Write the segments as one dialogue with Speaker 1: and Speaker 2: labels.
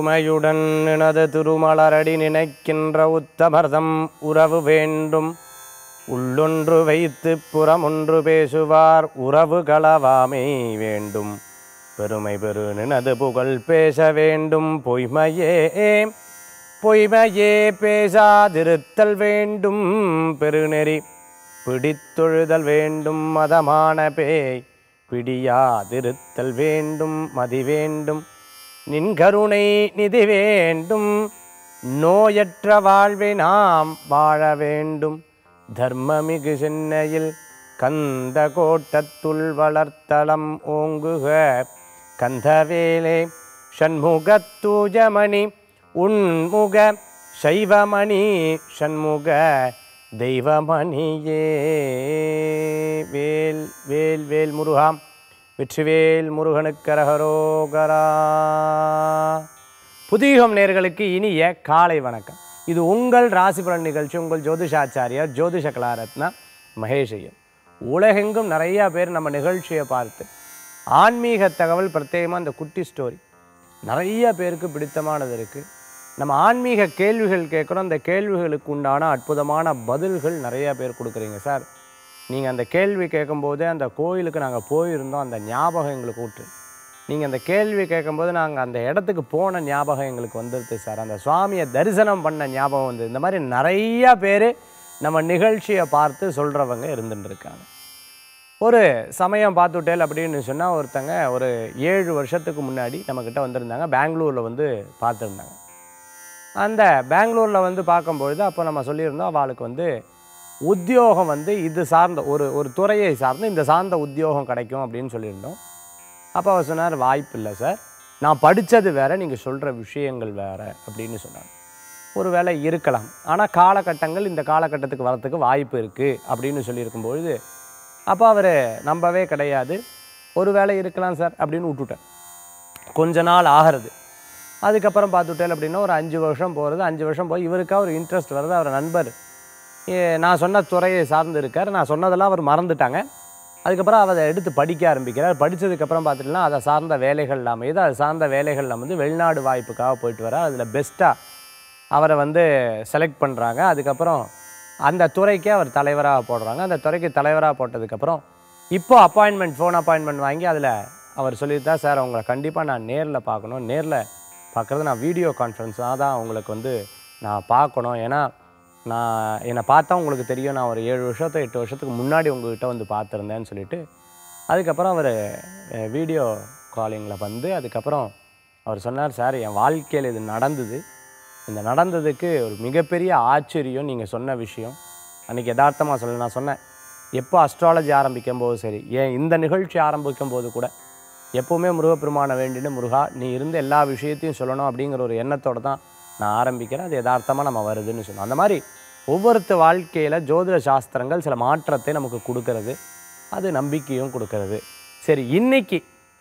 Speaker 1: ஒருமையுடன் நினது திருமலரடி நினைக்கின்ற உத்தமர்தம் உறவு வேண்டும் உள்ளொன்று வைத்து புறமொன்று பேசுவார் உறவு களவாமை வேண்டும் பெருமை பெரு நினது புகழ் பேச வேண்டும் பொய்மையே பொய்மையே பேசாதிருத்தல் வேண்டும் பெருநெறி பிடித்தொழுதல் வேண்டும் மதமான பேய் பிடியாதிருத்தல் வேண்டும் மதி வேண்டும் நின் கருணை நிதி வேண்டும் நோயற்ற வாழ்வை நாம் வாழ வேண்டும் தர்மமிகு சென்னையில் கந்த கோட்டத்துள் வளர்த்தலம் ஓங்குக கந்தவேலே ஷண்முகத்தூஜமணி உன்முக சைவமணி ஷண்முக தெய்வமணியே வேல் வேல் வேல் முருகாம் வெற்றிவேல் முருகனுக்கரகரோகரா புதியுகம் நேர்களுக்கு இனிய காலை வணக்கம் இது உங்கள் ராசிபலன் நிகழ்ச்சி உங்கள் ஜோதிஷாச்சாரியார் ஜோதிஷ கலாரத்னா மகேஷ் ஐயர் உலகெங்கும் நிறையா பேர் நம்ம நிகழ்ச்சியை பார்த்து ஆன்மீக தகவல் பிரத்யேகமாக இந்த குட்டி ஸ்டோரி நிறைய பேருக்கு பிடித்தமானது இருக்குது நம்ம ஆன்மீக கேள்விகள் கேட்குறோம் அந்த கேள்விகளுக்கு உண்டான அற்புதமான பதில்கள் நிறைய பேர் கொடுக்குறீங்க சார் நீங்கள் அந்த கேள்வி கேட்கும்போதே அந்த கோயிலுக்கு நாங்கள் போயிருந்தோம் அந்த ஞாபகம் எங்களுக்கு ஊற்று நீங்கள் அந்த கேள்வி கேட்கும்போது நாங்கள் அந்த இடத்துக்கு போன ஞாபகம் எங்களுக்கு வந்துடுது சார் அந்த சுவாமியை தரிசனம் பண்ண ஞாபகம் வந்து இந்த மாதிரி நிறைய பேர் நம்ம நிகழ்ச்சியை பார்த்து சொல்கிறவங்க இருந்துட்டு இருக்காங்க ஒரு சமயம் பார்த்துட்டேல் அப்படின்னு சொன்னால் ஒருத்தங்க ஒரு ஏழு வருஷத்துக்கு முன்னாடி நம்மக்கிட்ட வந்திருந்தாங்க பெங்களூரில் வந்து பார்த்துருந்தாங்க அந்த பெங்களூரில் வந்து பார்க்கும்பொழுது அப்போ நம்ம சொல்லியிருந்தோம் அவளுக்கு வந்து உத்தியோகம் வந்து இது சார்ந்த ஒரு ஒரு துறையை சார்ந்து இந்த சார்ந்த உத்தியோகம் கிடைக்கும் அப்படின்னு சொல்லியிருந்தோம் அப்போ அவர் சொன்னார் வாய்ப்பு இல்லை சார் நான் படித்தது வேற நீங்கள் சொல்கிற விஷயங்கள் வேற அப்படின்னு சொன்னார் ஒரு வேளை இருக்கலாம் ஆனால் காலகட்டங்கள் இந்த காலகட்டத்துக்கு வரத்துக்கு வாய்ப்பு இருக்குது அப்படின்னு சொல்லியிருக்கும்பொழுது அப்போ அவர் நம்பவே கிடையாது ஒரு வேளை இருக்கலாம் சார் அப்படின்னு விட்டுட்டேன் கொஞ்ச நாள் ஆகிறது அதுக்கப்புறம் பார்த்துட்டேன் அப்படின்னா ஒரு அஞ்சு வருஷம் போகிறது அஞ்சு வருஷம் போய் இவருக்கா ஒரு இன்ட்ரெஸ்ட் வருது அவர் நண்பர் ஏ, நான் சொன்ன துறையை சார்ந்து இருக்கார் நான் சொன்னதெல்லாம் அவர் மறந்துட்டாங்க அதுக்கப்புறம் அவர் அதை எடுத்து படிக்க ஆரம்பிக்கிறார் படித்ததுக்கப்புறம் பார்த்துட்டுனா அதை சார்ந்த வேலைகள் அமையுது அது சார்ந்த வேலைகளில் வந்து வெளிநாடு வாய்ப்புக்காக போயிட்டு வர அதில் பெஸ்ட்டாக அவரை வந்து செலக்ட் பண்ணுறாங்க அதுக்கப்புறம் அந்த துறைக்கே அவர் தலைவராக போடுறாங்க அந்த துறைக்கு தலைவராக போட்டதுக்கப்புறம் இப்போ அப்பாயின்மெண்ட் ஃபோன் அப்பாயின்மெண்ட் வாங்கி அதில் அவர் சொல்லியிருந்தா சார் உங்களை கண்டிப்பாக நான் நேரில் பார்க்கணும் நேரில் பார்க்குறது நான் வீடியோ கான்ஃபரன்ஸாக தான் உங்களுக்கு வந்து நான் பார்க்கணும் ஏன்னா நான் என்னை பார்த்தா உங்களுக்கு தெரியும் நான் ஒரு ஏழு வருஷத்து எட்டு வருஷத்துக்கு முன்னாடி உங்ககிட்ட வந்து பார்த்துருந்தேன்னு சொல்லிட்டு அதுக்கப்புறம் அவர் வீடியோ காலிங்கில் வந்து அதுக்கப்புறம் அவர் சொன்னார் சார் என் வாழ்க்கையில் இது நடந்தது இந்த நடந்ததுக்கு ஒரு மிகப்பெரிய ஆச்சரியம் நீங்கள் சொன்ன விஷயம் அன்றைக்கி யதார்த்தமாக சொல்ல நான் சொன்னேன் எப்போ அஸ்ட்ராலஜி ஆரம்பிக்கும் போது சரி ஏன் இந்த நிகழ்ச்சி ஆரம்பிக்கும் போது கூட எப்போவுமே முருகப்பெருமானை வேண்டின்னு முருகா நீ இருந்த எல்லா விஷயத்தையும் சொல்லணும் அப்படிங்கிற ஒரு எண்ணத்தோடு தான் நான் ஆரம்பிக்கிறேன் அது யதார்த்தமாக நம்ம வருதுன்னு சொன்னோம் அந்த மாதிரி ஒவ்வொருத்த வாழ்க்கையில் ஜோதிட சாஸ்திரங்கள் சில மாற்றத்தை நமக்கு கொடுக்கறது அது நம்பிக்கையும் கொடுக்கறது சரி இன்னைக்கு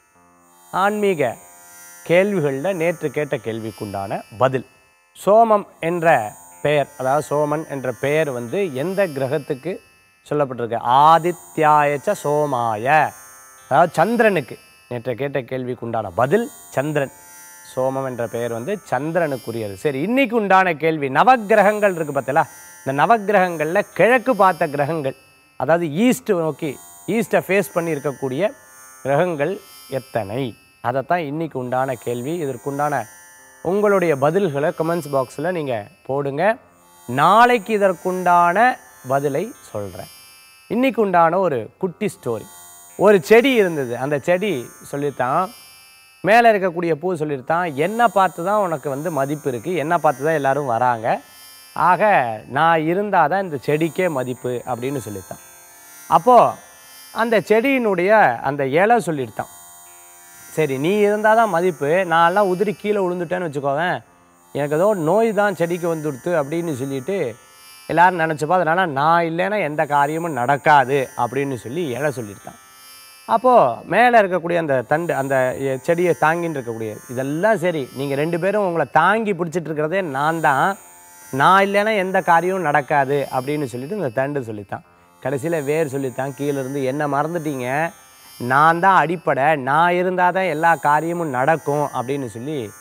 Speaker 1: ஆன்மீக கேள்விகளில் நேற்று கேட்ட கேள்விக்குண்டான பதில் சோமம் என்ற பெயர் அதாவது சோமன் என்ற பெயர் வந்து எந்த கிரகத்துக்கு சொல்லப்பட்டிருக்கு ஆதித்யாயச்ச சோமாய அதாவது சந்திரனுக்கு நேற்று கேட்ட கேள்விக்குண்டான பதில் சந்திரன் சோமம் என்ற பெயர் வந்து சந்திரனுக்குரியது சரி இன்னைக்கு உண்டான கேள்வி நவக்கிரகங்கள் இருக்கு பார்த்தீங்களா இந்த நவக்கிரகங்களில் கிழக்கு பார்த்த கிரகங்கள் அதாவது ஈஸ்ட் நோக்கி ஈஸ்ட்டை ஃபேஸ் பண்ணி இருக்கக்கூடிய கிரகங்கள் எத்தனை அதைத்தான் இன்னைக்கு உண்டான கேள்வி இதற்குண்டான உங்களுடைய பதில்களை கமெண்ட்ஸ் பாக்ஸில் நீங்கள் போடுங்க நாளைக்கு இதற்குண்டான பதிலை சொல்கிறேன் இன்னைக்கு உண்டான ஒரு குட்டி ஸ்டோரி ஒரு செடி இருந்தது அந்த செடி சொல்லித்தான் மேலே இருக்கக்கூடிய பூ சொல்லியிருந்தான் என்னை பார்த்து தான் உனக்கு வந்து மதிப்பு இருக்குது என்னை பார்த்து தான் எல்லாரும் வராங்க ஆக நான் இருந்தால் தான் இந்த செடிக்கே மதிப்பு அப்படின்னு சொல்லித்தான் அப்போது அந்த செடியினுடைய அந்த இலை சொல்லியிருந்தான் சரி நீ இருந்தால் தான் மதிப்பு நான்லாம் உதிரி கீழே விழுந்துட்டேன்னு வச்சுக்கோவேன் எனக்கு ஏதோ நோய் தான் செடிக்கு வந்துடுத்து அப்படின்னு சொல்லிட்டு எல்லாரும் நினச்சப்போ அதனால் நான் இல்லைன்னா எந்த காரியமும் நடக்காது அப்படின்னு சொல்லி இலை சொல்லியிருந்தான் அப்போது மேலே இருக்கக்கூடிய அந்த தண்டு அந்த எ- செடியை தாங்கின்னு இருக்கக்கூடிய இதெல்லாம் சரி நீங்கள் ரெண்டு பேரும் உங்களை தாங்கி பிடிச்சிட்டு இருக்கிறதே நான் தான் நான் இல்லைன்னா எந்த காரியமும் நடக்காது அப்படின்னு சொல்லிட்டு இந்த தண்டு சொல்லித்தான் கடைசியில் வேர் சொல்லித்தான் கீழே இருந்து என்ன மறந்துட்டீங்க நான் தான் அடிப்படை நான் இருந்தால் தான் எல்லா காரியமும் நடக்கும் அப்படின்னு சொல்லி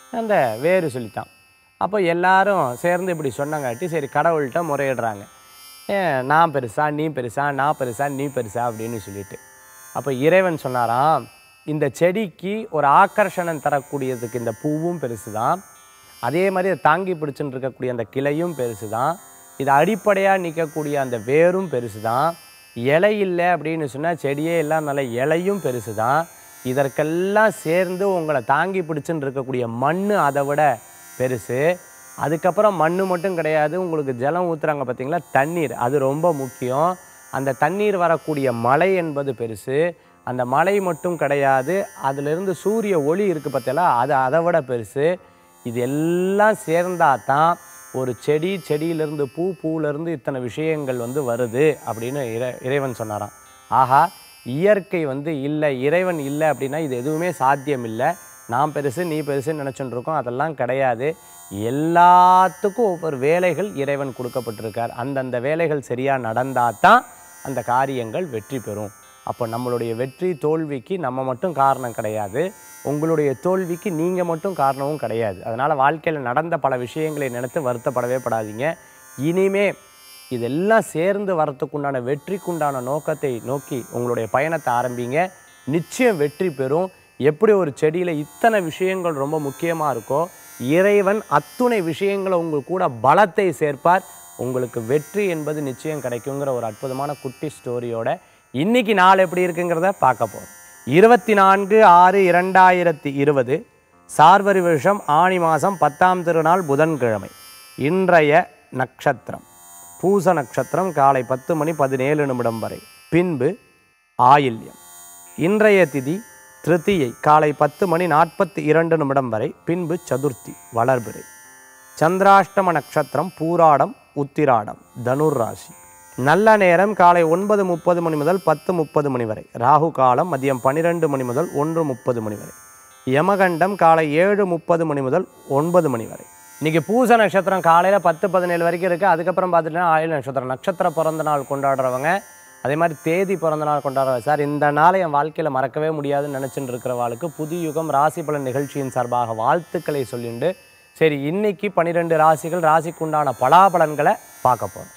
Speaker 1: அந்த வேறு சொல்லித்தான் அப்போ எல்லாரும் சேர்ந்து இப்படி சொன்னங்காட்டி சரி கடவுள்கிட்ட முறையிடுறாங்க ஏன் நான் பெருசா நீ பெருசா நான் பெருசா நீ பெருசா அப்படின்னு சொல்லிட்டு அப்போ இறைவன் சொன்னாராம் இந்த செடிக்கு ஒரு ஆக்கர்ஷணம் தரக்கூடியதுக்கு இந்த பூவும் பெருசு தான் அதே மாதிரி அதை தாங்கி பிடிச்சுன்னு இருக்கக்கூடிய அந்த கிளையும் பெருசு தான் இது அடிப்படையாக நிற்கக்கூடிய அந்த வேரும் பெருசு தான் இலை இல்லை அப்படின்னு சொன்னால் செடியே எல்லாம் நல்ல இலையும் பெருசு தான் இதற்கெல்லாம் சேர்ந்து உங்களை தாங்கி பிடிச்சுன்னு இருக்கக்கூடிய மண் அதை விட பெருசு அதுக்கப்புறம் மண் மட்டும் கிடையாது உங்களுக்கு ஜலம் ஊற்றுறாங்க பார்த்தீங்களா தண்ணீர் அது ரொம்ப முக்கியம் அந்த தண்ணீர் வரக்கூடிய மழை என்பது பெருசு அந்த மழை மட்டும் கிடையாது அதிலிருந்து சூரிய ஒளி இருக்குது பார்த்தீங்களா அது அதை விட பெருசு இது எல்லாம் சேர்ந்தா தான் ஒரு செடி செடியிலிருந்து பூ பூவிலிருந்து இத்தனை விஷயங்கள் வந்து வருது அப்படின்னு இறை இறைவன் சொன்னாராம் ஆஹா இயற்கை வந்து இல்லை இறைவன் இல்லை அப்படின்னா இது எதுவுமே சாத்தியம் இல்லை நான் பெருசு நீ பெருசுன்னு நினச்சிட்டு இருக்கோம் அதெல்லாம் கிடையாது எல்லாத்துக்கும் ஒவ்வொரு வேலைகள் இறைவன் கொடுக்கப்பட்டிருக்கார் அந்தந்த வேலைகள் சரியாக நடந்தால் தான் அந்த காரியங்கள் வெற்றி பெறும் அப்போ நம்மளுடைய வெற்றி தோல்விக்கு நம்ம மட்டும் காரணம் கிடையாது உங்களுடைய தோல்விக்கு நீங்கள் மட்டும் காரணமும் கிடையாது அதனால் வாழ்க்கையில் நடந்த பல விஷயங்களை நினைத்து வருத்தப்படவே படாதீங்க இனிமே இதெல்லாம் சேர்ந்து வரத்துக்குண்டான வெற்றிக்குண்டான நோக்கத்தை நோக்கி உங்களுடைய பயணத்தை ஆரம்பிங்க நிச்சயம் வெற்றி பெறும் எப்படி ஒரு செடியில் இத்தனை விஷயங்கள் ரொம்ப முக்கியமாக இருக்கோ இறைவன் அத்துணை விஷயங்களை உங்கள் கூட பலத்தை சேர்ப்பார் உங்களுக்கு வெற்றி என்பது நிச்சயம் கிடைக்குங்கிற ஒரு அற்புதமான குட்டி ஸ்டோரியோட இன்னைக்கு நாள் எப்படி இருக்குங்கிறத பார்க்க போகிறோம் இருபத்தி நான்கு ஆறு இரண்டாயிரத்தி இருபது சார்வரி வருஷம் ஆணி மாதம் பத்தாம் திருநாள் புதன்கிழமை இன்றைய நட்சத்திரம் பூச நட்சத்திரம் காலை பத்து மணி பதினேழு நிமிடம் வரை பின்பு ஆயில்யம் இன்றைய திதி திருத்தியை காலை பத்து மணி நாற்பத்தி இரண்டு நிமிடம் வரை பின்பு சதுர்த்தி வளர்பிறை சந்திராஷ்டம நட்சத்திரம் பூராடம் உத்திராடம் தனுர் ராசி நல்ல நேரம் காலை ஒன்பது முப்பது மணி முதல் பத்து முப்பது மணி வரை ராகு காலம் மதியம் பன்னிரெண்டு மணி முதல் ஒன்று முப்பது மணி வரை யமகண்டம் காலை ஏழு முப்பது மணி முதல் ஒன்பது மணி வரை இன்னைக்கு பூச நட்சத்திரம் காலையில் பத்து பதினேழு வரைக்கும் இருக்குது அதுக்கப்புறம் பார்த்துட்டீங்கன்னா ஆயுள் நட்சத்திரம் நட்சத்திர பிறந்த நாள் கொண்டாடுறவங்க அதே மாதிரி தேதி பிறந்த நாள் கொண்டாடுறவங்க சார் இந்த நாளை என் வாழ்க்கையில் மறக்கவே முடியாதுன்னு நினச்சிட்டு இருக்கிறவாளுக்கு புது யுகம் ராசி பலன் நிகழ்ச்சியின் சார்பாக வாழ்த்துக்களை சொல்லிண்டு சரி இன்னைக்கு பன்னிரெண்டு ராசிகள் ராசிக்குண்டான பலாபலன்களை பார்க்க போகிறோம்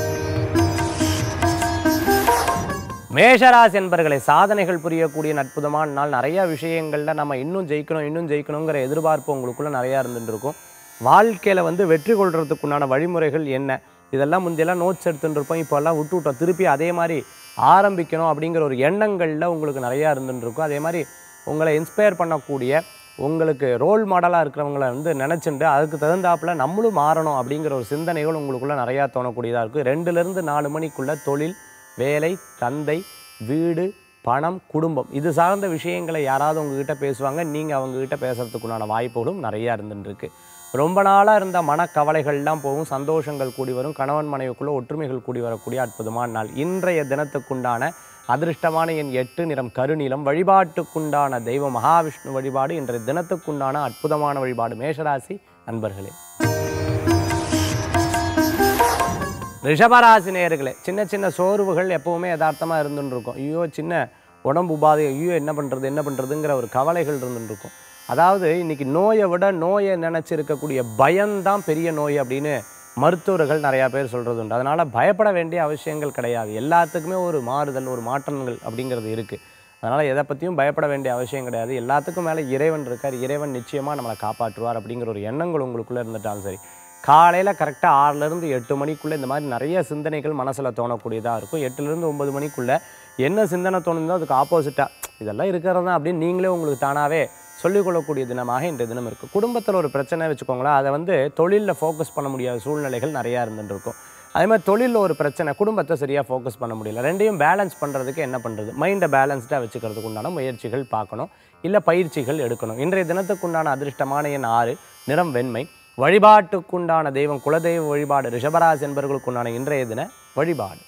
Speaker 1: மேஷராசி என்பர்களை சாதனைகள் புரியக்கூடிய அற்புதமான நாள் நிறைய விஷயங்களில் நம்ம இன்னும் ஜெயிக்கணும் இன்னும் ஜெயிக்கணுங்கிற எதிர்பார்ப்பு உங்களுக்குள்ள நிறையா இருந்துட்டு இருக்கும் வாழ்க்கையில் வந்து வெற்றி கொள்றதுக்குண்டான வழிமுறைகள் என்ன இதெல்லாம் முந்தையெல்லாம் நோட்ஸ் எடுத்துட்டு இருப்போம் இப்போல்லாம் விட்டு விட்டோம் திருப்பி அதே மாதிரி ஆரம்பிக்கணும் அப்படிங்கிற ஒரு எண்ணங்களில் உங்களுக்கு நிறையா இருந்துட்டு இருக்கும் அதே மாதிரி உங்களை இன்ஸ்பயர் பண்ணக்கூடிய உங்களுக்கு ரோல் மாடலாக இருக்கிறவங்கள வந்து நினச்சிட்டு அதுக்கு தகுந்தாப்புல நம்மளும் மாறணும் அப்படிங்கிற ஒரு சிந்தனைகள் உங்களுக்குள்ள நிறையா தோணக்கூடியதாக இருக்குது ரெண்டுலேருந்து நாலு மணிக்குள்ள தொழில் வேலை தந்தை வீடு பணம் குடும்பம் இது சார்ந்த விஷயங்களை யாராவது உங்ககிட்ட பேசுவாங்க நீங்கள் அவங்ககிட்ட பேசுறதுக்குண்டான வாய்ப்புகளும் நிறையா இருந்துருக்கு ரொம்ப நாளாக இருந்த மனக்கவலைகள்லாம் போகும் சந்தோஷங்கள் கூடி வரும் கணவன் மனைவிக்குள்ள ஒற்றுமைகள் கூடி வரக்கூடிய அற்புதமான நாள் இன்றைய தினத்துக்குண்டான அதிர்ஷ்டமான என் எட்டு நிறம் கருநீலம் வழிபாட்டுக்குண்டான தெய்வ மகாவிஷ்ணு வழிபாடு இன்றைய தினத்துக்குண்டான அற்புதமான வழிபாடு மேஷராசி அன்பர்களே ரிஷபராசி நேயர்களே சின்ன சின்ன சோர்வுகள் எப்பவுமே யதார்த்தமாக இருந்துன்னு இருக்கும் ஐயோ சின்ன உடம்பு உபாதை ஐயோ என்ன பண்ணுறது என்ன பண்ணுறதுங்கிற ஒரு கவலைகள் இருந்துன்னு இருக்கும் அதாவது இன்னைக்கு நோயை விட நோயை நினச்சிருக்கக்கூடிய பயம்தான் பெரிய நோய் அப்படின்னு மருத்துவர்கள் நிறையா பேர் சொல்கிறது உண்டு அதனால் பயப்பட வேண்டிய அவசியங்கள் கிடையாது எல்லாத்துக்குமே ஒரு மாறுதல் ஒரு மாற்றங்கள் அப்படிங்கிறது இருக்குது அதனால் எதை பற்றியும் பயப்பட வேண்டிய அவசியம் கிடையாது எல்லாத்துக்கும் மேலே இறைவன் இருக்கார் இறைவன் நிச்சயமாக நம்மளை காப்பாற்றுவார் அப்படிங்கிற ஒரு எண்ணங்கள் உங்களுக்குள்ளே இருந்துட்டாலும் சரி காலையில் கரெக்டாக ஆறுலேருந்து எட்டு மணிக்குள்ளே இந்த மாதிரி நிறைய சிந்தனைகள் மனசில் தோணக்கூடியதாக இருக்கும் எட்டுலேருந்து ஒன்பது மணிக்குள்ளே என்ன சிந்தனை தோணுதோ அதுக்கு ஆப்போசிட்டாக இதெல்லாம் இருக்கிறது தான் அப்படின்னு நீங்களே உங்களுக்கு தானாகவே சொல்லிக்கொள்ளக்கூடிய தினமாக இன்றைய தினம் இருக்குது குடும்பத்தில் ஒரு பிரச்சனை வச்சுக்கோங்களேன் அதை வந்து தொழிலில் ஃபோக்கஸ் பண்ண முடியாத சூழ்நிலைகள் நிறையா இருந்துட்டு இருக்கும் அதே மாதிரி தொழிலில் ஒரு பிரச்சனை குடும்பத்தை சரியாக ஃபோக்கஸ் பண்ண முடியல ரெண்டையும் பேலன்ஸ் பண்ணுறதுக்கு என்ன பண்ணுறது மைண்டை பேலன்ஸ்டாக வச்சுக்கிறதுக்கு உண்டான முயற்சிகள் பார்க்கணும் இல்லை பயிற்சிகள் எடுக்கணும் இன்றைய தினத்துக்குண்டான அதிர்ஷ்டமான எண் ஆறு நிறம் வெண்மை வழிபாட்டுக்குண்டான தெய்வம் குலதெய்வ வழிபாடு ரிஷபராசி என்பவர்களுக்குண்டான இன்றைய தின வழிபாடு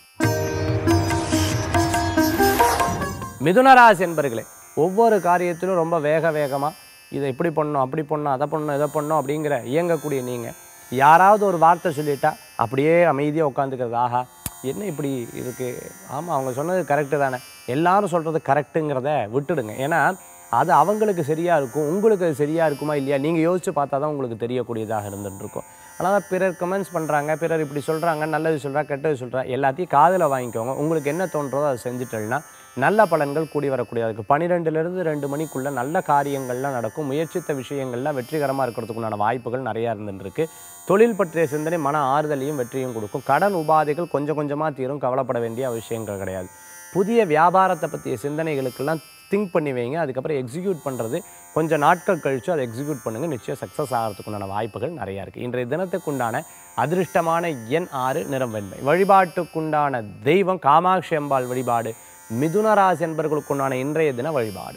Speaker 1: மிதுனராசி என்பர்களே ஒவ்வொரு காரியத்திலும் ரொம்ப வேக வேகமாக இதை இப்படி பண்ணணும் அப்படி பண்ணணும் அதை பண்ணணும் இதை பண்ணணும் அப்படிங்கிற இயங்கக்கூடிய நீங்கள் யாராவது ஒரு வார்த்தை சொல்லிட்டா அப்படியே அமைதியாக உட்காந்துக்கிறது ஆஹா என்ன இப்படி இருக்குது ஆமாம் அவங்க சொன்னது கரெக்டு தானே எல்லாரும் சொல்கிறது கரெக்டுங்கிறத விட்டுடுங்க ஏன்னா அது அவங்களுக்கு சரியாக இருக்கும் உங்களுக்கு அது சரியாக இருக்குமா இல்லையா நீங்கள் யோசிச்சு பார்த்தா தான் உங்களுக்கு தெரியக்கூடியதாக இருந்துட்டு இருக்கும் அதனால் பிறர் கமெண்ட்ஸ் பண்ணுறாங்க பிறர் இப்படி சொல்கிறாங்க நல்லது சொல்கிறா கெட்டது சொல்கிறா எல்லாத்தையும் காதில் வாங்கிக்கோங்க உங்களுக்கு என்ன தோன்றதோ அதை செஞ்சுட்டேன்னா நல்ல பலன்கள் கூடி வரக்கூடியது இருக்குது பன்னிரெண்டுலேருந்து ரெண்டு மணிக்குள்ளே நல்ல காரியங்கள்லாம் நடக்கும் முயற்சித்த விஷயங்கள்லாம் வெற்றிகரமாக இருக்கிறதுக்குண்டான வாய்ப்புகள் நிறையா இருந்துருக்கு தொழில் பற்றிய சிந்தனை மன ஆறுதலையும் வெற்றியும் கொடுக்கும் கடன் உபாதைகள் கொஞ்சம் கொஞ்சமாக தீரும் கவலைப்பட வேண்டிய விஷயங்கள் கிடையாது புதிய வியாபாரத்தை பற்றிய சிந்தனைகளுக்கெல்லாம் திங்க் பண்ணி வைங்க அதுக்கப்புறம் எக்ஸிக்யூட் பண்ணுறது கொஞ்சம் நாட்கள் கழித்து அதை எக்ஸிக்யூட் பண்ணுங்கள் நிச்சயம் சக்ஸஸ் ஆகிறதுக்குண்டான வாய்ப்புகள் நிறையா இருக்குது இன்றைய தினத்துக்குண்டான அதிர்ஷ்டமான எண் ஆறு நிறம் வெண்மை வழிபாட்டுக்குண்டான தெய்வம் காமாட்சி அம்பாள் வழிபாடு மிதுன ராசி என்பவர்களுக்குண்டான இன்றைய தின வழிபாடு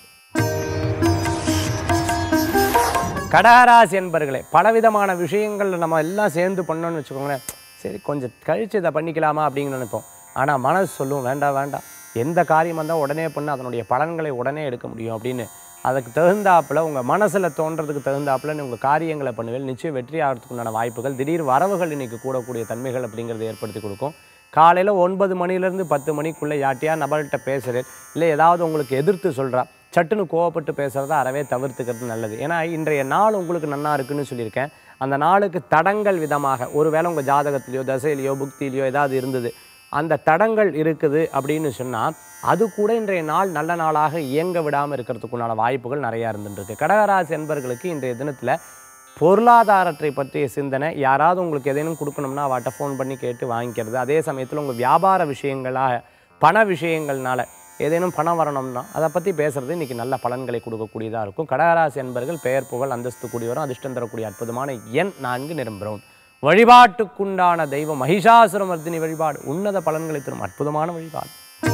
Speaker 1: கடகராசி என்பர்களே பலவிதமான விஷயங்கள் நம்ம எல்லாம் சேர்ந்து பண்ணோம்னு வச்சுக்கோங்களேன் சரி கொஞ்சம் கழிச்சு இதை பண்ணிக்கலாமா அப்படின்னு நினைப்போம் ஆனால் மனசு சொல்லும் வேண்டாம் வேண்டாம் எந்த காரியம் வந்தால் உடனே பண்ணு அதனுடைய பலன்களை உடனே எடுக்க முடியும் அப்படின்னு அதுக்கு தகுந்தாப்புல உங்கள் மனசில் தோன்றதுக்கு தகுந்தாப்புல உங்கள் காரியங்களை பண்ணுவேன் நிச்சயம் வெற்றி ஆகிறதுக்குண்டான வாய்ப்புகள் திடீர் வரவுகள் இன்னைக்கு கூடக்கூடிய தன்மைகள் அப்படிங்கிறத ஏற்படுத்தி கொடுக்கும் காலையில் ஒன்பது மணிலேருந்து பத்து மணிக்குள்ளே யார்ட்டையா நபர்கிட்ட பேசுகிறேன் இல்லை ஏதாவது உங்களுக்கு எதிர்த்து சொல்கிறா சட்டுன்னு கோவப்பட்டு பேசுகிறத அறவே தவிர்த்துக்கிறது நல்லது ஏன்னா இன்றைய நாள் உங்களுக்கு நன்னா இருக்குன்னு சொல்லியிருக்கேன் அந்த நாளுக்கு தடங்கள் விதமாக ஒருவேளை உங்கள் ஜாதகத்திலையோ தசையிலையோ புக்தியிலையோ ஏதாவது இருந்தது அந்த தடங்கள் இருக்குது அப்படின்னு சொன்னால் அது கூட இன்றைய நாள் நல்ல நாளாக இயங்க விடாமல் இருக்கிறதுக்குண்டான வாய்ப்புகள் நிறையா இருந்துருக்கு கடகராசி என்பர்களுக்கு இன்றைய தினத்தில் பொருளாதாரத்தை பற்றிய சிந்தனை யாராவது உங்களுக்கு எதேனும் கொடுக்கணும்னா அவட்ட ஃபோன் பண்ணி கேட்டு வாங்கிக்கிறது அதே சமயத்தில் உங்கள் வியாபார விஷயங்களாக பண விஷயங்கள்னால ஏதேனும் பணம் வரணும்னா அதை பற்றி பேசுகிறது இன்றைக்கி நல்ல பலன்களை கொடுக்கக்கூடியதாக இருக்கும் கடகராசி என்பர்கள் பெயர் புகழ் அந்தஸ்து கூடி வரும் அதிர்ஷ்டம் தரக்கூடிய அற்புதமான எண் நான்கு நிறம் பிரவுன் வழிபாட்டுக்குண்டான தெய்வம் மகிஷாசுரமர்த்தினி வழிபாடு உன்னத பலன்களை தரும் அற்புதமான வழிபாடு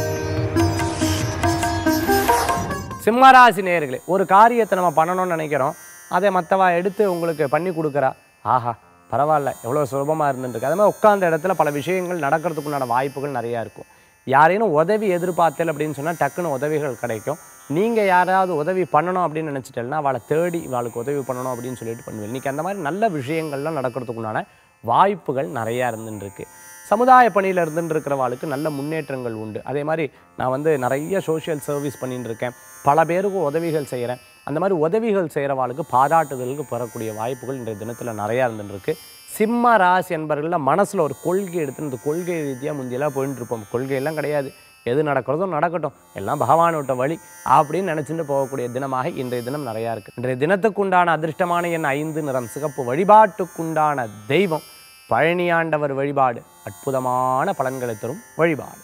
Speaker 1: சிம்மராசி நேயர்களே ஒரு காரியத்தை நம்ம பண்ணணும்னு நினைக்கிறோம் அதை மற்றவா எடுத்து உங்களுக்கு பண்ணி கொடுக்குறா ஆஹா பரவாயில்ல எவ்வளோ சுலபமாக இருந்துருக்கு அதே மாதிரி உட்கார்ந்த இடத்துல பல விஷயங்கள் நடக்கிறதுக்குண்டான வாய்ப்புகள் நிறையா இருக்கும் யாரேனும் உதவி எதிர்பார்த்தல் அப்படின்னு சொன்னால் டக்குன்னு உதவிகள் கிடைக்கும் நீங்கள் யாராவது உதவி பண்ணணும் அப்படின்னு நினச்சிட்டேன்னா அவளை தேடி அவளுக்கு உதவி பண்ணணும் அப்படின்னு சொல்லிட்டு பண்ணுவேன் இன்றைக்கி அந்த மாதிரி நல்ல விஷயங்கள்லாம் நடக்கிறதுக்குண்டான வாய்ப்புகள் நிறையா இருந்துருக்கு சமுதாய பணியில் இருந்துட்டு இருக்கிறவாளுக்கு நல்ல முன்னேற்றங்கள் உண்டு அதே மாதிரி நான் வந்து நிறைய சோஷியல் சர்வீஸ் பண்ணிட்டு இருக்கேன் பல பேருக்கு உதவிகள் செய்கிறேன் அந்த மாதிரி உதவிகள் செய்கிறவாளுக்கு பாராட்டுதலுக்கு பெறக்கூடிய வாய்ப்புகள் இன்றைய தினத்தில் நிறையா இருந்துட்டு இருக்கு சிம்ம ராசி என்பவர்களில் மனசில் ஒரு கொள்கை எடுத்து இந்த கொள்கை ரீதியாக முந்தியெல்லாம் போயிட்டு இருப்போம் கொள்கையெல்லாம் கிடையாது எது நடக்கிறதோ நடக்கட்டும் எல்லாம் பகவான் விட்ட வழி அப்படின்னு நினச்சிட்டு போகக்கூடிய தினமாக இன்றைய தினம் நிறையா இருக்குது இன்றைய தினத்துக்குண்டான அதிர்ஷ்டமான எண் ஐந்து நிறம் சிகப்பு வழிபாட்டுக்குண்டான தெய்வம் பழனியாண்டவர் வழிபாடு அற்புதமான பலன்களை தரும் வழிபாடு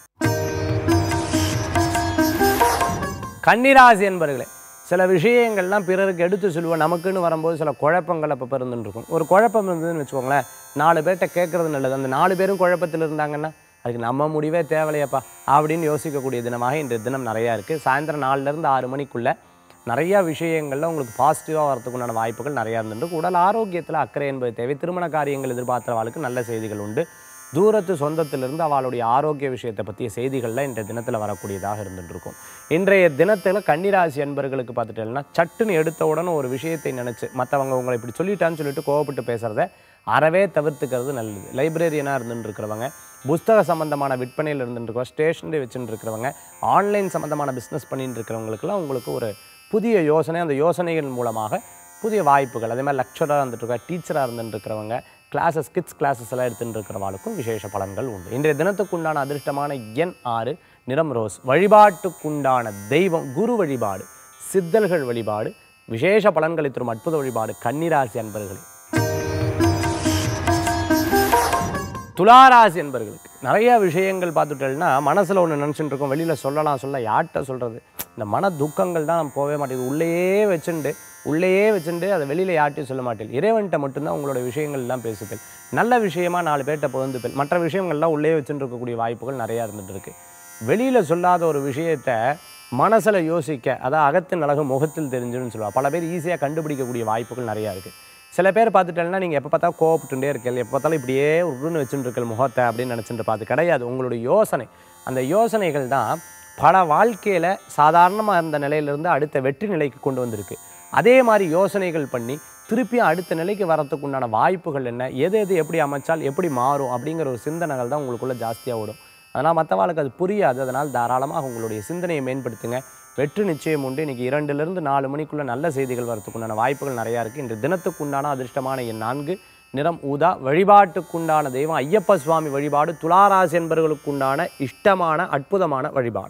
Speaker 1: கன்னிராசி என்பர்களே சில விஷயங்கள்லாம் பிறருக்கு எடுத்து சொல்லுவோம் நமக்குன்னு வரும்போது சில குழப்பங்கள் அப்போ பிறந்துன்னு இருக்கும் ஒரு குழப்பம் இருந்ததுன்னு வச்சுக்கோங்களேன் நாலு பேர்கிட்ட கேட்குறது நல்லது அந்த நாலு பேரும் குழப்பத்தில் இருந்தாங்கன்னா அதுக்கு நம்ம முடிவே தேவையில்லையப்பா அப்படின்னு யோசிக்கக்கூடிய தினமாக இன்றைய தினம் நிறையா இருக்குது சாயந்தரம் நாலுலேருந்து ஆறு மணிக்குள்ளே நிறையா விஷயங்களில் உங்களுக்கு பாசிட்டிவாக வரதுக்குண்டான வாய்ப்புகள் நிறையா இருந்துருக்கு உடல் ஆரோக்கியத்தில் அக்கறை என்பது தேவை திருமண காரியங்கள் எதிர்பார்க்குறவாளுக்கு நல்ல செய்திகள் உண்டு தூரத்து சொந்தத்திலிருந்து அவளுடைய ஆரோக்கிய விஷயத்தை பற்றிய செய்திகளில் இன்றைய தினத்தில் வரக்கூடியதாக இருந்துட்டு இருக்கும் இன்றைய தினத்தில் கன்னிராசி அன்பர்களுக்கு பார்த்துட்டேன்னா சட்டுன்னு எடுத்த உடனே ஒரு விஷயத்தை நினச்சி மற்றவங்க உங்களை இப்படி சொல்லிட்டான்னு சொல்லிட்டு கோவப்பட்டு பேசுகிறத அறவே தவிர்த்துக்கிறது நல்லது லைப்ரரியனாக இருந்துட்டு இருக்கிறவங்க புஸ்தக சம்பந்தமான விற்பனையில் இருந்துட்டு இருக்கிறவங்க ஸ்டேஷனரி வச்சுட்டு இருக்கிறவங்க ஆன்லைன் சம்பந்தமான பிஸ்னஸ் பண்ணிட்டு இருக்கிறவங்களுக்குலாம் உங்களுக்கு ஒரு புதிய யோசனை அந்த யோசனைகள் மூலமாக புதிய வாய்ப்புகள் அதே மாதிரி லெக்சராக இருந்துட்டு இருக்க டீச்சராக இருந்துட்டு இருக்கிறவங்க கிளாஸஸ் கிட்ஸ் கிளாஸஸ் எல்லாம் எடுத்துட்டு இருக்கிறவங்களுக்கும் விசேஷ பலன்கள் உண்டு இன்றைய தினத்துக்குண்டான அதிர்ஷ்டமான எண் ஆறு நிறம் ரோஸ் வழிபாட்டுக்குண்டான தெய்வம் குரு வழிபாடு சித்தல்கள் வழிபாடு விசேஷ பலன்களை தரும் அற்புத வழிபாடு கன்னிராசி அன்பர்களே துளாராசி என்பர்களுக்கு நிறைய விஷயங்கள் பார்த்துட்டோம்னா மனசில் ஒன்று நினச்சிட்டு இருக்கோம் வெளியில் சொல்லலாம் சொல்ல யார்கிட்ட சொல்கிறது இந்த மன துக்கங்கள் தான் போகவே மாட்டேங்குது உள்ளேயே வச்சுண்டு உள்ளேயே வச்சுட்டு அதை வெளியில் யார்ட்டையும் சொல்ல மாட்டேன் இறைவன்கிட்ட மட்டும்தான் உங்களோட விஷயங்கள் எல்லாம் பேசுப்பேன் நல்ல விஷயமா நாலு பேர்கிட்ட பகிர்ந்துப்பேன் மற்ற விஷயங்கள்லாம் உள்ளே வச்சுட்டு இருக்கக்கூடிய வாய்ப்புகள் நிறையா இருந்துட்டு இருக்கு வெளியில் சொல்லாத ஒரு விஷயத்த மனசில் யோசிக்க அதான் அகத்தின் அழகு முகத்தில் தெரிஞ்சுன்னு சொல்லுவாள் பல பேர் ஈஸியாக கண்டுபிடிக்கக்கூடிய வாய்ப்புகள் நிறையா இருக்குது சில பேர் பார்த்துட்டேன்னா நீங்கள் எப்போ பார்த்தா கோவப்பட்டுட்டே இருக்கல் எப்போ பார்த்தாலும் இப்படியே உருன்னு வச்சுட்டு இருக்கல் முகத்தை அப்படின்னு நினச்சிட்டு பார்த்து கிடையாது உங்களுடைய யோசனை அந்த யோசனைகள் தான் பல வாழ்க்கையில் சாதாரணமாக இருந்த நிலையிலிருந்து அடுத்த வெற்றி நிலைக்கு கொண்டு வந்திருக்கு அதே மாதிரி யோசனைகள் பண்ணி திருப்பியும் அடுத்த நிலைக்கு வரத்துக்கு உண்டான வாய்ப்புகள் என்ன எது எது எப்படி அமைச்சால் எப்படி மாறும் அப்படிங்கிற ஒரு சிந்தனைகள் தான் உங்களுக்குள்ளே ஜாஸ்தியாக ஓடும் அதனால் மற்றவாளுக்கு அது புரியாது அதனால் தாராளமாக உங்களுடைய சிந்தனையை மேம்படுத்துங்க வெற்றி நிச்சயம் உண்டு இன்னைக்கு இரண்டுலேருந்து நாலு மணிக்குள்ள நல்ல செய்திகள் வரத்துக்குண்டான வாய்ப்புகள் நிறையா இருக்குது இன்று தினத்துக்குண்டான அதிர்ஷ்டமான எண் நான்கு நிறம் ஊதா வழிபாட்டுக்குண்டான தெய்வம் ஐயப்ப சுவாமி வழிபாடு துளாராசி என்பவர்களுக்குண்டான இஷ்டமான அற்புதமான வழிபாடு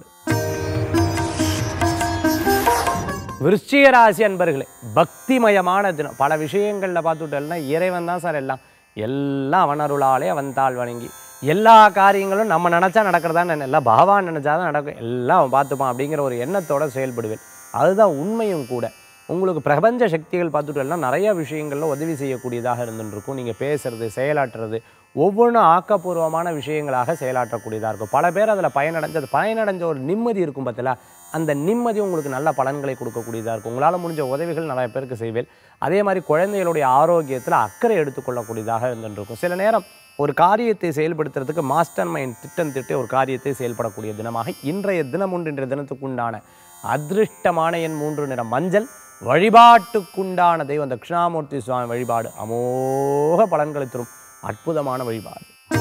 Speaker 1: விருச்சிக ராசி அன்பர்களே பக்திமயமான தினம் பல விஷயங்களில் பார்த்துட்டோம்னா இறைவன் தான் சார் எல்லாம் எல்லாம் அவன் அருளாலே அவன் தாள் வணங்கி எல்லா காரியங்களும் நம்ம நினச்சா நடக்கிறதா எல்லாம் பகவான் நினச்சாதான் நடக்கும் எல்லாம் அவன் பார்த்துப்பான் அப்படிங்கிற ஒரு எண்ணத்தோட செயல்படுவேன் அதுதான் உண்மையும் கூட உங்களுக்கு பிரபஞ்ச சக்திகள் பார்த்துட்டோம்னா நிறைய விஷயங்களில் உதவி செய்யக்கூடியதாக இருந்துருக்கும் நீங்கள் பேசுறது செயலாற்றுறது ஒவ்வொன்றும் ஆக்கப்பூர்வமான விஷயங்களாக செயலாற்றக்கூடியதாக இருக்கும் பல பேர் அதில் பயனடைஞ்சு அது பயனடைஞ்ச ஒரு நிம்மதி இருக்கும் பார்த்தீங்களா அந்த நிம்மதி உங்களுக்கு நல்ல பலன்களை கொடுக்கக்கூடியதாக இருக்கும் உங்களால் முடிஞ்ச உதவிகள் நிறைய பேருக்கு செய்வேன் அதே மாதிரி குழந்தைகளுடைய ஆரோக்கியத்தில் அக்கறை எடுத்துக்கொள்ளக்கூடியதாக இருந்துருக்கும் சில நேரம் ஒரு காரியத்தை செயல்படுத்துறதுக்கு மாஸ்டர் மைண்ட் திட்டம் திட்டி ஒரு காரியத்தை செயல்படக்கூடிய தினமாக இன்றைய தினம் உண்டு இன்றைய தினத்துக்குண்டான அதிருஷ்டமான எண் மூன்று நிறம் மஞ்சள் வழிபாட்டுக்குண்டான தெய்வம் தட்சிணாமூர்த்தி சுவாமி வழிபாடு அமோக பலன்களை தரும் அற்புதமான வழிபாடு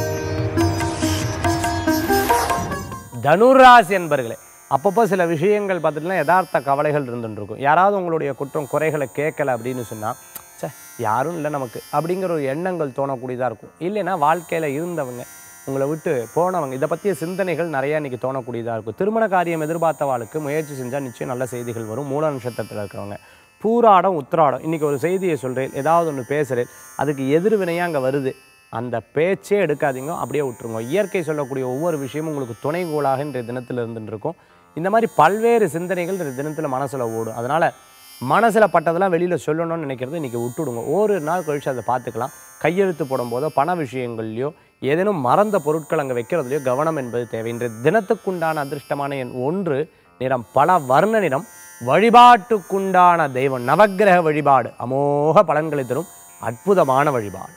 Speaker 1: தனுராசி என்பர்களே அப்பப்போ சில விஷயங்கள் பார்த்துட்டுனா யதார்த்த கவலைகள் இருந்துட்டு இருக்கும் யாராவது உங்களுடைய குற்றம் குறைகளை கேட்கல அப்படின்னு சொன்னால் ச்சே யாரும் இல்லை நமக்கு அப்படிங்கிற ஒரு எண்ணங்கள் தோணக்கூடியதாக இருக்கும் இல்லைன்னா வாழ்க்கையில் இருந்தவங்க உங்களை விட்டு போனவங்க இதை பற்றிய சிந்தனைகள் நிறையா இன்றைக்கி தோணக்கூடியதாக இருக்கும் திருமண காரியம் எதிர்பார்த்தவாளுக்கு முயற்சி செஞ்சால் நிச்சயம் நல்ல செய்திகள் வரும் மூல நட்சத்திரத்தில் இருக்கிறவங்க பூராடம் உத்திராடம் இன்றைக்கி ஒரு செய்தியை சொல்கிறேன் ஏதாவது ஒன்று பேசுகிறேன் அதுக்கு எதிர்வினையாக அங்கே வருது அந்த பேச்சே எடுக்காதீங்க அப்படியே விட்டுருங்க இயற்கை சொல்லக்கூடிய ஒவ்வொரு விஷயமும் உங்களுக்கு துணைகோலாக இன்றைய தினத்தில் இருந்துட்டு இருக்கும் இந்த மாதிரி பல்வேறு சிந்தனைகள் இந்த தினத்தில் மனசில் ஓடும் அதனால் மனசில் பட்டதெல்லாம் வெளியில் சொல்லணும்னு நினைக்கிறது இன்றைக்கி விட்டுடுங்க ஒரு நாள் கழிச்சு அதை பார்த்துக்கலாம் கையெழுத்து போடும்போதோ பண விஷயங்கள்லையோ ஏதேனும் மறந்த பொருட்கள் அங்கே வைக்கிறதுலையோ கவனம் என்பது தேவை இன்றைய தினத்துக்குண்டான அதிர்ஷ்டமான எண் ஒன்று நிறம் பல வர்ண நிறம் வழிபாட்டுக்குண்டான தெய்வம் நவக்கிரக வழிபாடு அமோக பலன்களை தரும் அற்புதமான வழிபாடு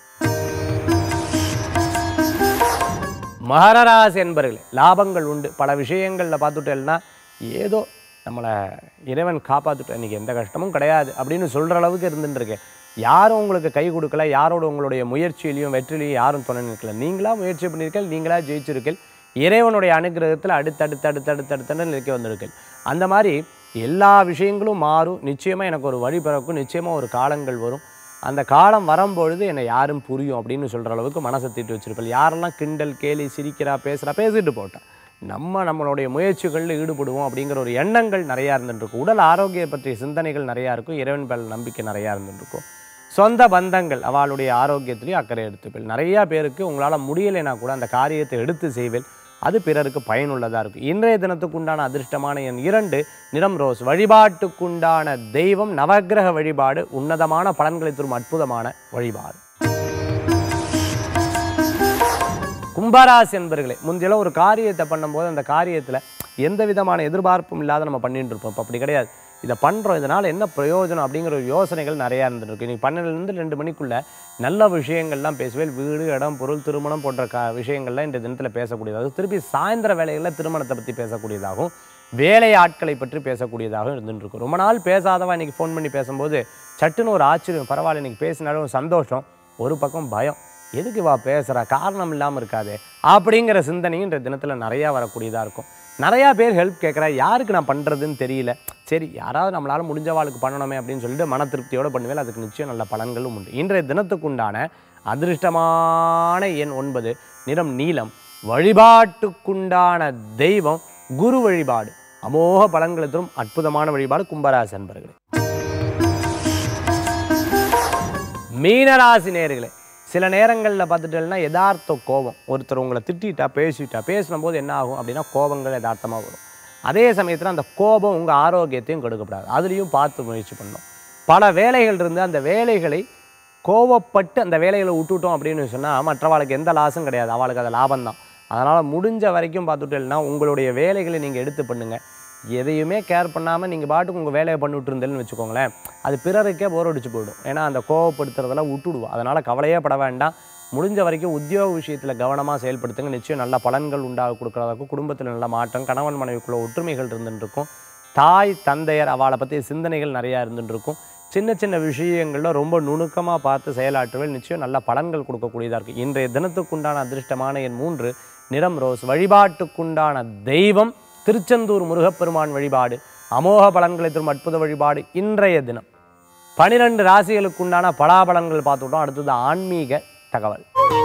Speaker 1: மகரராசி என்பர்களே லாபங்கள் உண்டு பல விஷயங்களில் பார்த்துட்டேன்னா ஏதோ நம்மளை இறைவன் காப்பாற்றிட்டு இன்றைக்கி எந்த கஷ்டமும் கிடையாது அப்படின்னு சொல்கிற அளவுக்கு இருந்துட்டு இருக்கேன் யாரும் உங்களுக்கு கை கொடுக்கல யாரோட உங்களுடைய முயற்சியிலையும் வெற்றிலையும் யாரும் துணை நிற்கல நீங்களா முயற்சி பண்ணியிருக்கீங்க நீங்களா ஜெயிச்சிருக்கீங்க இறைவனுடைய அனுகிரகத்தில் அடுத்தடுத்து அடுத்தடுத்து அடுத்தடுத்து நிற்க வந்திருக்கீங்க அந்த மாதிரி எல்லா விஷயங்களும் மாறும் நிச்சயமாக எனக்கு ஒரு வழி பிறக்கும் நிச்சயமாக ஒரு காலங்கள் வரும் அந்த காலம் வரும்பொழுது என்னை யாரும் புரியும் அப்படின்னு சொல்கிற அளவுக்கு மனசை தீட்டு வச்சிருப்பேன் யாரெல்லாம் கிண்டல் கேலி சிரிக்கிறா பேசுகிறா பேசிட்டு போட்டேன் நம்ம நம்மளுடைய முயற்சிகளில் ஈடுபடுவோம் அப்படிங்கிற ஒரு எண்ணங்கள் நிறையா இருந்துருக்கும் உடல் ஆரோக்கியம் பற்றிய சிந்தனைகள் நிறையா இருக்கும் இறைவன் மேல் நம்பிக்கை நிறையா இருந்துருக்கும் சொந்த பந்தங்கள் அவளுடைய ஆரோக்கியத்திலையும் அக்கறை எடுத்துப்பேன் நிறையா பேருக்கு உங்களால் முடியலைன்னா கூட அந்த காரியத்தை எடுத்து செய்வேன் அது பிறருக்கு பயனுள்ளதாக இருக்கும் இன்றைய தினத்துக்கு உண்டான அதிர்ஷ்டமான எண் இரண்டு நிறம் ரோஸ் வழிபாட்டுக்குண்டான தெய்வம் நவக்கிரக வழிபாடு உன்னதமான பலன்களை தரும் அற்புதமான வழிபாடு கும்பராசி என்பர்களே முந்தையெல்லாம் ஒரு காரியத்தை பண்ணும்போது அந்த காரியத்தில் எந்த விதமான எதிர்பார்ப்பும் இல்லாத நம்ம பண்ணிட்டு இருப்போம் இப்போ அப்படி கிடையாது இதை பண்ணுறோம் இதனால் என்ன பிரயோஜனம் அப்படிங்கிற ஒரு யோசனைகள் நிறையா இருந்துருக்கு இன்றைக்கி பன்னெண்டுலேருந்து ரெண்டு மணிக்குள்ளே நல்ல விஷயங்கள்லாம் பேசுவேன் வீடு இடம் பொருள் திருமணம் போன்ற க விஷயங்கள்லாம் இந்த தினத்தில் பேசக்கூடியதாகவும் திருப்பி சாயந்தர வேலைகளில் திருமணத்தை பற்றி பேசக்கூடியதாகவும் வேலை ஆட்களை பற்றி பேசக்கூடியதாகவும் இருந்துட்டு இருக்கும் ரொம்ப நாள் பேசாதவா இன்றைக்கி ஃபோன் பண்ணி பேசும்போது சட்டுன்னு ஒரு ஆச்சரியம் பரவாயில்ல இன்றைக்கி பேசினாலும் ஒரு சந்தோஷம் ஒரு பக்கம் பயம் எதுக்கு வா பேசுகிறா காரணம் இல்லாமல் இருக்காதே அப்படிங்கிற சிந்தனையும் இந்த தினத்தில் நிறையா வரக்கூடியதாக இருக்கும் நிறையா பேர் ஹெல்ப் கேட்குறா யாருக்கு நான் பண்ணுறதுன்னு தெரியல சரி யாராவது நம்மளால் முடிஞ்சவாளுக்கு பண்ணணுமே அப்படின்னு சொல்லிட்டு மன திருப்தியோடு பண்ணுவேன் அதுக்கு நிச்சயம் நல்ல பலன்களும் உண்டு இன்றைய தினத்துக்குண்டான அதிர்ஷ்டமான எண் ஒன்பது நிறம் நீலம் வழிபாட்டுக்குண்டான தெய்வம் குரு வழிபாடு அமோக பலன்களை தரும் அற்புதமான வழிபாடு கும்பராசி அன்பர்களே மீனராசி நேர்களே சில நேரங்களில் பார்த்துட்டேன்னா யதார்த்த கோபம் ஒருத்தர் உங்களை திட்டிட்டா பேசிட்டா பேசின போது என்ன ஆகும் அப்படின்னா கோபங்கள் யதார்த்தமாக வரும் அதே சமயத்தில் அந்த கோபம் உங்கள் ஆரோக்கியத்தையும் கெடுக்கப்படாது அதுலேயும் பார்த்து முயற்சி பண்ணணும் பல வேலைகள் இருந்து அந்த வேலைகளை கோவப்பட்டு அந்த வேலைகளை விட்டுட்டோம் அப்படின்னு சொன்னால் மற்றவாளுக்கு எந்த லாஸும் கிடையாது அவளுக்கு அது லாபம் தான் அதனால் முடிஞ்ச வரைக்கும் பார்த்துட்டேன்னா உங்களுடைய வேலைகளை நீங்கள் எடுத்து பண்ணுங்கள் எதையுமே கேர் பண்ணாமல் நீங்கள் பாட்டுக்கு உங்கள் வேலையை பண்ணிவிட்டு இருந்தேன்னு வச்சுக்கோங்களேன் அது பிறருக்கே போர் அடிச்சு போயிடும் ஏன்னா அந்த கோவப்படுத்துறதெல்லாம் விட்டுடுவோம் அதனால் கவலையே பட வேண்டாம் முடிஞ்ச வரைக்கும் உத்தியோக விஷயத்தில் கவனமாக செயல்படுத்துங்க நிச்சயம் நல்ல பலன்கள் உண்டாக கொடுக்குறதாக்கும் குடும்பத்தில் நல்ல மாற்றம் கணவன் மனைவிக்குள்ள ஒற்றுமைகள் இருந்துட்டு இருக்கும் தாய் தந்தையர் அவளை பற்றிய சிந்தனைகள் நிறையா இருந்துட்டு இருக்கும் சின்ன சின்ன விஷயங்களில் ரொம்ப நுணுக்கமாக பார்த்து செயலாற்றுவேன் நிச்சயம் நல்ல பலன்கள் கொடுக்கக்கூடியதாக இருக்குது இன்றைய தினத்துக்குண்டான அதிர்ஷ்டமான என் மூன்று நிறம் ரோஸ் வழிபாட்டுக்குண்டான தெய்வம் திருச்செந்தூர் முருகப்பெருமான் வழிபாடு அமோக பலன்களை தரும் அற்புத வழிபாடு இன்றைய தினம் பனிரெண்டு ராசிகளுக்கு உண்டான பலாபலன்கள் பார்த்துட்டோம் அடுத்தது ஆன்மீக தகவல்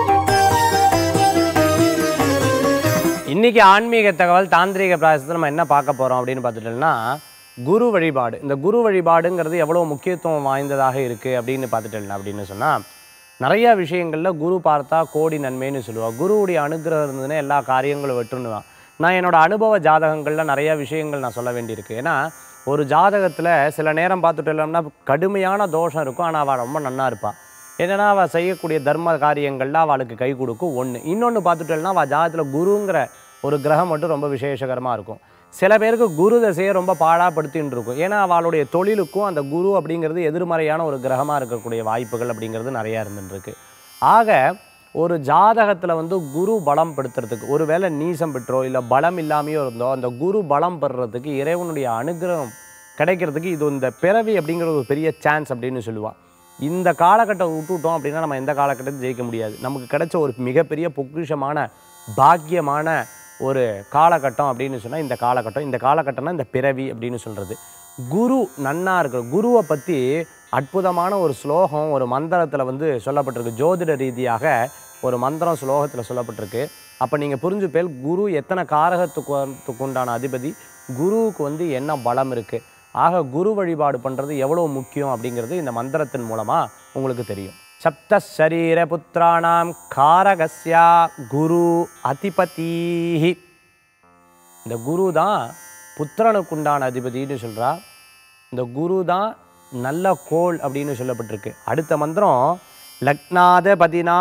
Speaker 1: இன்னைக்கு ஆன்மீக தகவல் தாந்திரீக பிராயசத்தை நம்ம என்ன பார்க்க போகிறோம் அப்படின்னு பார்த்துட்டோம்னா குரு வழிபாடு இந்த குரு வழிபாடுங்கிறது எவ்வளோ முக்கியத்துவம் வாய்ந்ததாக இருக்குது அப்படின்னு பார்த்துட்டேன் அப்படின்னு சொன்னால் நிறைய விஷயங்களில் குரு பார்த்தா கோடி நன்மைன்னு சொல்லுவாள் குருவுடைய அனுகிரகம் இருந்ததுன்னா எல்லா காரியங்களும் வெற்றுன்னுவான் நான் என்னோட அனுபவ ஜாதகங்களில் நிறைய விஷயங்கள் நான் சொல்ல வேண்டியிருக்கு ஏன்னா ஒரு ஜாதகத்தில் சில நேரம் பார்த்துட்டோம்னா கடுமையான தோஷம் இருக்கும் ஆனால் அவள் ரொம்ப நன்னா இருப்பாள் என்னன்னா அவள் செய்யக்கூடிய தர்ம காரியங்கள்ல அவளுக்கு கை கொடுக்கும் ஒன்று இன்னொன்று பார்த்துட்டோம்னா அவள் ஜாதகத்தில் குருங்கிற ஒரு கிரகம் மட்டும் ரொம்ப விசேஷகரமாக இருக்கும் சில பேருக்கு குரு தசையை ரொம்ப பாழாப்படுத்தின்னு இருக்கும் ஏன்னா அவளுடைய தொழிலுக்கும் அந்த குரு அப்படிங்கிறது எதிர்மறையான ஒரு கிரகமாக இருக்கக்கூடிய வாய்ப்புகள் அப்படிங்கிறது நிறையா இருந்துருக்கு ஆக ஒரு ஜாதகத்தில் வந்து குரு பலம் படுத்துறதுக்கு ஒருவேளை நீசம் பெற்றோ இல்லை பலம் இல்லாமையோ இருந்தோ அந்த குரு பலம் பெறுறதுக்கு இறைவனுடைய அனுகிரகம் கிடைக்கிறதுக்கு இது இந்த பிறவி அப்படிங்கிற ஒரு பெரிய சான்ஸ் அப்படின்னு சொல்லுவாள் இந்த காலகட்டம் விட்டுட்டோம் அப்படின்னா நம்ம எந்த காலகட்டத்தையும் ஜெயிக்க முடியாது நமக்கு கிடைச்ச ஒரு மிகப்பெரிய பொக்கிஷமான பாக்கியமான ஒரு காலகட்டம் அப்படின்னு சொன்னால் இந்த காலகட்டம் இந்த காலகட்டம்னா இந்த பிறவி அப்படின்னு சொல்கிறது குரு நன்னா இருக்கிற குருவை பற்றி அற்புதமான ஒரு ஸ்லோகம் ஒரு மந்திரத்தில் வந்து சொல்லப்பட்டிருக்கு ஜோதிட ரீதியாக ஒரு மந்திரம் ஸ்லோகத்தில் சொல்லப்பட்டிருக்கு அப்போ நீங்கள் புரிஞ்சு பேர் குரு எத்தனை காரகத்துக்கு உண்டான அதிபதி குருவுக்கு வந்து என்ன பலம் இருக்குது ஆக குரு வழிபாடு பண்ணுறது எவ்வளோ முக்கியம் அப்படிங்கிறது இந்த மந்திரத்தின் மூலமாக உங்களுக்கு தெரியும் சப்த சரீர புத்திராணாம் காரகஸ்யா குரு அதிபதீஹி இந்த குரு தான் புத்திரனுக்கு உண்டான அதிபதினு சொல்கிறா இந்த குரு தான் நல்ல கோள் அப்படின்னு சொல்லப்பட்டிருக்கு அடுத்த மந்திரம் லக்னாத பதினா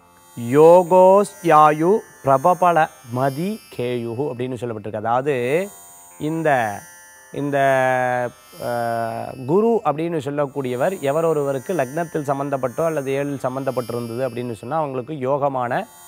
Speaker 1: யோகோஸ்யாயு பிரபபல மதி கேயு அப்படின்னு சொல்லப்பட்டிருக்கு அதாவது இந்த இந்த அஹ், குரு அப்படின்னு சொல்லக்கூடியவர் எவர் ஒருவருக்கு லக்னத்தில் சம்மந்தப்பட்டோ அல்லது ஏழில் சம்மந்தப்பட்டிருந்தது அப்படின்னு சொன்னால் அவங்களுக்கு யோகமான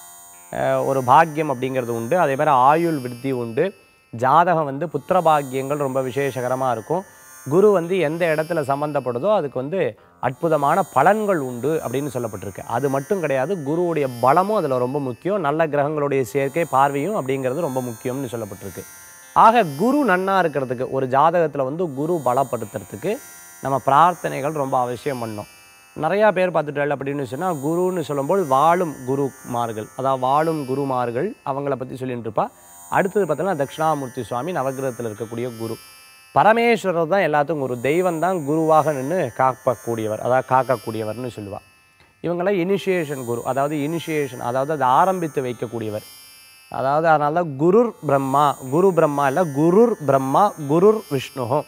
Speaker 1: அஹ், ஒரு பாக்கியம் அப்படிங்கிறது உண்டு அதே மாதிரி ஆயுள் விருத்தி உண்டு ஜாதகம் வந்து புத்திர பாக்கியங்கள் ரொம்ப விசேஷகரமாக இருக்கும் குரு வந்து எந்த இடத்துல சம்மந்தப்படுதோ அதுக்கு வந்து அற்புதமான பலன்கள் உண்டு அப்படின்னு சொல்லப்பட்டிருக்கு அது மட்டும் கிடையாது குருவுடைய பலமும் அதில் ரொம்ப முக்கியம் நல்ல கிரகங்களுடைய சேர்க்கை பார்வையும் அப்படிங்கிறது ரொம்ப முக்கியம்னு சொல்லப்பட்டிருக்கு ஆக குரு நன்னா இருக்கிறதுக்கு ஒரு ஜாதகத்தில் வந்து குரு பலப்படுத்துறதுக்கு நம்ம பிரார்த்தனைகள் ரொம்ப அவசியம் பண்ணோம் நிறையா பேர் பார்த்துட்டாள் அப்படின்னு சொன்னால் குருன்னு சொல்லும்போது வாழும் குருமார்கள் அதாவது வாழும் குருமார்கள் அவங்கள பற்றி சொல்லிட்டு இருப்பா அடுத்தது பார்த்தோன்னா தட்சிணாமூர்த்தி சுவாமி நவகிரகத்தில் இருக்கக்கூடிய குரு பரமேஸ்வரர் தான் எல்லாத்துக்கும் ஒரு தெய்வம் தான் குருவாக நின்று காக்கக்கூடியவர் அதாவது காக்கக்கூடியவர்னு சொல்லுவாள் இவங்களாம் இனிஷியேஷன் குரு அதாவது இனிஷியேஷன் அதாவது அதை ஆரம்பித்து வைக்கக்கூடியவர் அதாவது அதனால தான் குருர் பிரம்மா குரு பிரம்மா இல்லை குருர் பிரம்மா குருர் விஷ்ணுஹோ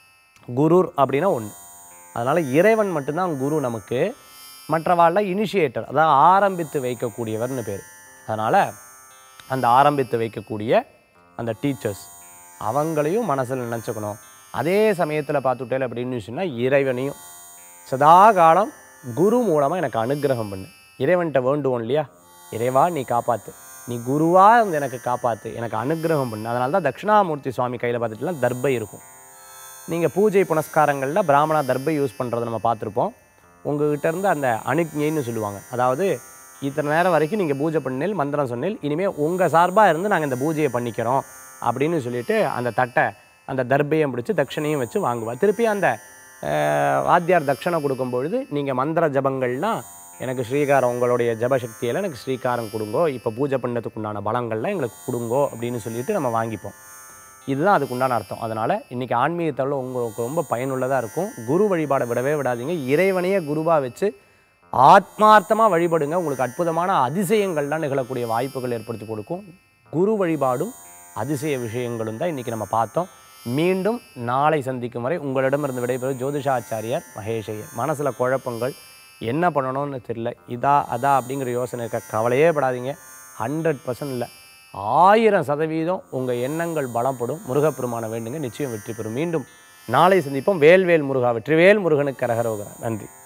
Speaker 1: குருர் அப்படின்னா ஒன்று அதனால் இறைவன் மட்டும்தான் குரு நமக்கு மற்றவாளில் இனிஷியேட்டர் அதாவது ஆரம்பித்து வைக்கக்கூடியவர்னு பேர் அதனால் அந்த ஆரம்பித்து வைக்கக்கூடிய அந்த டீச்சர்ஸ் அவங்களையும் மனசில் நினச்சிக்கணும் அதே சமயத்தில் பார்த்துட்டேன் அப்படின்னு சொன்னால் இறைவனையும் சதா காலம் குரு மூலமாக எனக்கு அனுக்கிரகம் பண்ணு இறைவன்கிட்ட வேண்டுவோம் இல்லையா இறைவா நீ காப்பாற்று நீ குருவா இருந்து எனக்கு காப்பாற்று எனக்கு அனுக்கிரகம் பண்ணு அதனால தான் தட்சிணாமூர்த்தி சுவாமி கையில் பார்த்துட்டுலாம் தர்பை இருக்கும் நீங்கள் பூஜை புனஸ்காரங்களில் பிராமணா தர்பை யூஸ் பண்ணுறதை நம்ம பார்த்துருப்போம் உங்ககிட்ட இருந்து அந்த அனுக்ஞைன்னு சொல்லுவாங்க அதாவது இத்தனை நேரம் வரைக்கும் நீங்கள் பூஜை பண்ணில் மந்திரம் சொன்னில் இனிமேல் உங்கள் சார்பாக இருந்து நாங்கள் இந்த பூஜையை பண்ணிக்கிறோம் அப்படின்னு சொல்லிட்டு அந்த தட்டை அந்த தர்பையும் பிடிச்சி தட்சணையும் வச்சு வாங்குவார் திருப்பி அந்த அஹ், வாத்தியார் தட்சணை கொடுக்கும் பொழுது நீங்கள் மந்திர ஜபங்கள்லாம் எனக்கு ஸ்ரீகாரம் உங்களுடைய ஜபசக்தியில் எனக்கு ஸ்ரீகாரம் கொடுங்கோ இப்போ பூஜை பண்ணதுக்கு உண்டான பலங்கள்லாம் எங்களுக்கு கொடுங்கோ அப்படின்னு சொல்லிட்டு நம்ம வாங்கிப்போம் இதுதான் அதுக்கு உண்டான அர்த்தம் அதனால் இன்றைக்கி ஆன்மீகத்தில் உங்களுக்கு ரொம்ப பயனுள்ளதாக இருக்கும் குரு வழிபாடை விடவே விடாதீங்க இறைவனையே குருவாக வச்சு ஆத்மார்த்தமாக வழிபடுங்க உங்களுக்கு அற்புதமான அதிசயங்கள்லாம் நிகழக்கூடிய வாய்ப்புகள் ஏற்படுத்தி கொடுக்கும் குரு வழிபாடும் அதிசய விஷயங்களும் தான் இன்றைக்கி நம்ம பார்த்தோம் மீண்டும் நாளை சந்திக்கும் வரை உங்களிடமிருந்து விடைபெறும் ஜோதிஷாச்சாரியார் மகேஷையர் மனசில் குழப்பங்கள் என்ன பண்ணணும்னு தெரியல இதா அதா அப்படிங்கிற யோசனை இருக்க கவலையே படாதீங்க ஹண்ட்ரட் பர்சன்ட் இல்லை ஆயிரம் சதவீதம் உங்கள் எண்ணங்கள் பலப்படும் முருகப்பெருமான வேண்டுங்க நிச்சயம் வெற்றி பெறும் மீண்டும் நாளை சந்திப்போம் வேல்வேல் முருகா வெற்றிவேல் முருகனுக்கு கரகரோகரா நன்றி